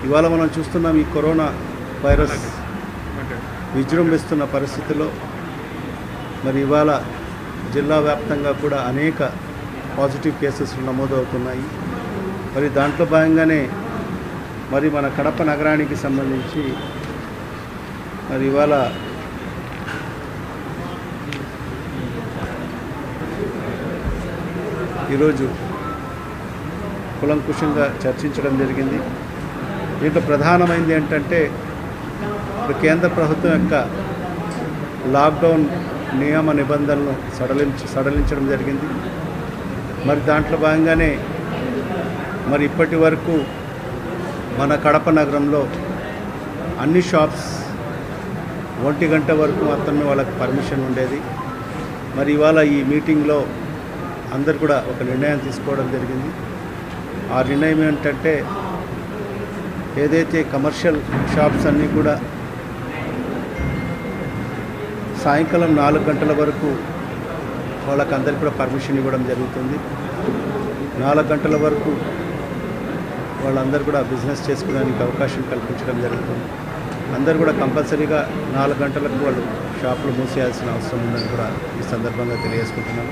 ఇవాళ మనం చూస్తున్నాం ఈ కరోనా వైరస్ విజృంభిస్తున్న పరిస్థితిలో మరి ఇవాళ జిల్లా వ్యాప్తంగా కూడా అనేక పాజిటివ్ కేసెస్ నమోదవుతున్నాయి మరి దాంట్లో భాగంగానే మరి మన కడప నగరానికి సంబంధించి మరి ఇవాళ ఈరోజు కులంకుశంగా చర్చించడం జరిగింది దీంట్లో ప్రధానమైనది ఏంటంటే ఇప్పుడు కేంద్ర ప్రభుత్వం యొక్క లాక్డౌన్ నియమ నిబంధనలను సడలించి సడలించడం జరిగింది మరి దాంట్లో భాగంగానే మరి ఇప్పటి వరకు మన కడప నగరంలో అన్ని షాప్స్ ఒంటి గంట వరకు మాత్రమే వాళ్ళకి పర్మిషన్ ఉండేది మరి ఇవాళ ఈ మీటింగ్లో అందరు కూడా ఒక నిర్ణయం తీసుకోవడం జరిగింది ఆ నిర్ణయం ఏంటంటే ఏదైతే కమర్షియల్ షాప్స్ అన్నీ కూడా సాయంకాలం నాలుగు గంటల వరకు వాళ్ళకి అందరికి కూడా పర్మిషన్ ఇవ్వడం జరుగుతుంది నాలుగు గంటల వరకు వాళ్ళందరూ కూడా బిజినెస్ చేసుకోవడానికి అవకాశం కల్పించడం జరుగుతుంది అందరూ కూడా కంపల్సరీగా నాలుగు గంటలకు వాళ్ళు షాపులు మూసేయాల్సిన అవసరం ఉందని కూడా ఈ సందర్భంగా తెలియజేసుకుంటున్నాను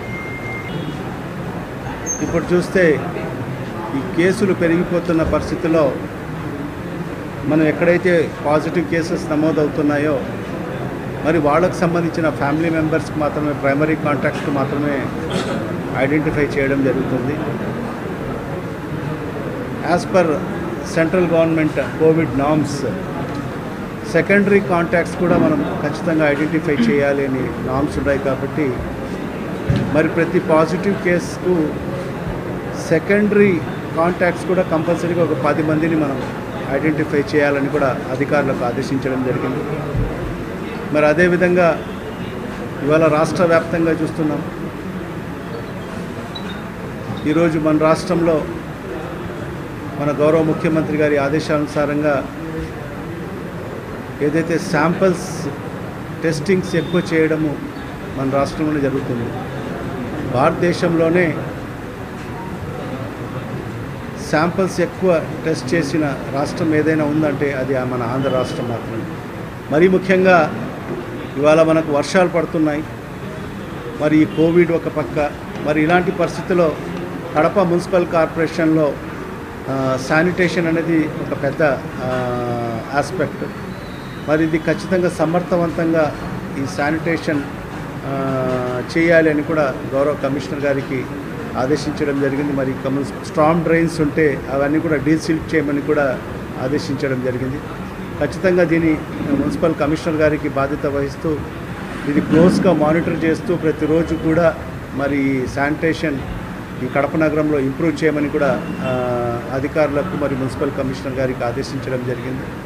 ఇప్పుడు చూస్తే ఈ కేసులు పెరిగిపోతున్న పరిస్థితిలో మనం ఎక్కడైతే పాజిటివ్ కేసెస్ నమోదవుతున్నాయో మరి వాళ్ళకు సంబంధించిన ఫ్యామిలీ మెంబర్స్కి మాత్రమే ప్రైమరీ కాంటాక్ట్స్ మాత్రమే ఐడెంటిఫై చేయడం జరుగుతుంది as per central government covid norms secondary contacts కూడా మనం ఖచ్చితంగా ఐడెంటిఫై చేయాలి అని నామ్స్ ఉన్నాయి కాబట్టి మరి ప్రతి పాజిటివ్ కేసుకు సెకండరీ కాంటాక్ట్స్ కూడా కంపల్సరీగా ఒక పది మందిని మనం ఐడెంటిఫై చేయాలని కూడా అధికారులకు ఆదేశించడం జరిగింది మరి అదేవిధంగా ఇవాళ రాష్ట్ర వ్యాప్తంగా చూస్తున్నాం ఈరోజు మన రాష్ట్రంలో మన గౌరవ ముఖ్యమంత్రి గారి ఆదేశానుసారంగా ఏదైతే శాంపిల్స్ టెస్టింగ్స్ ఎక్కువ చేయడము మన రాష్ట్రంలోనే జరుగుతుంది భారతదేశంలోనే శాంపిల్స్ ఎక్కువ టెస్ట్ చేసిన రాష్ట్రం ఏదైనా ఉందంటే అది ఆ మన ఆంధ్ర రాష్ట్రం మాత్రమే మరీ ముఖ్యంగా ఇవాళ మనకు వర్షాలు పడుతున్నాయి మరి ఈ కోవిడ్ ఒక పక్క మరి ఇలాంటి పరిస్థితుల్లో కడప మున్సిపల్ కార్పొరేషన్లో శానిటేషన్ అనేది ఒక పెద్ద ఆస్పెక్ట్ మరి ఇది ఖచ్చితంగా సమర్థవంతంగా ఈ శానిటేషన్ ఆ, చేయాలి అని కూడా గౌరవ కమిషనర్ గారికి ఆదేశించడం జరిగింది మరి స్ట్రాంగ్ డ్రైన్స్ ఉంటే అవన్నీ కూడా డీసిల్ట్ చేయమని కూడా ఆదేశించడం జరిగింది ఖచ్చితంగా దీని మున్సిపల్ కమిషనర్ గారికి బాధ్యత వహిస్తూ ఇది క్లోజ్గా మానిటర్ చేస్తూ ప్రతిరోజు కూడా మరి శానిటేషన్ ఈ కడప నగరంలో ఇంప్రూవ్ చేయమని కూడా ఆ, అధికారులకు మరి మున్సిపల్ కమిషనర్ గారికి ఆదేశించడం జరిగింది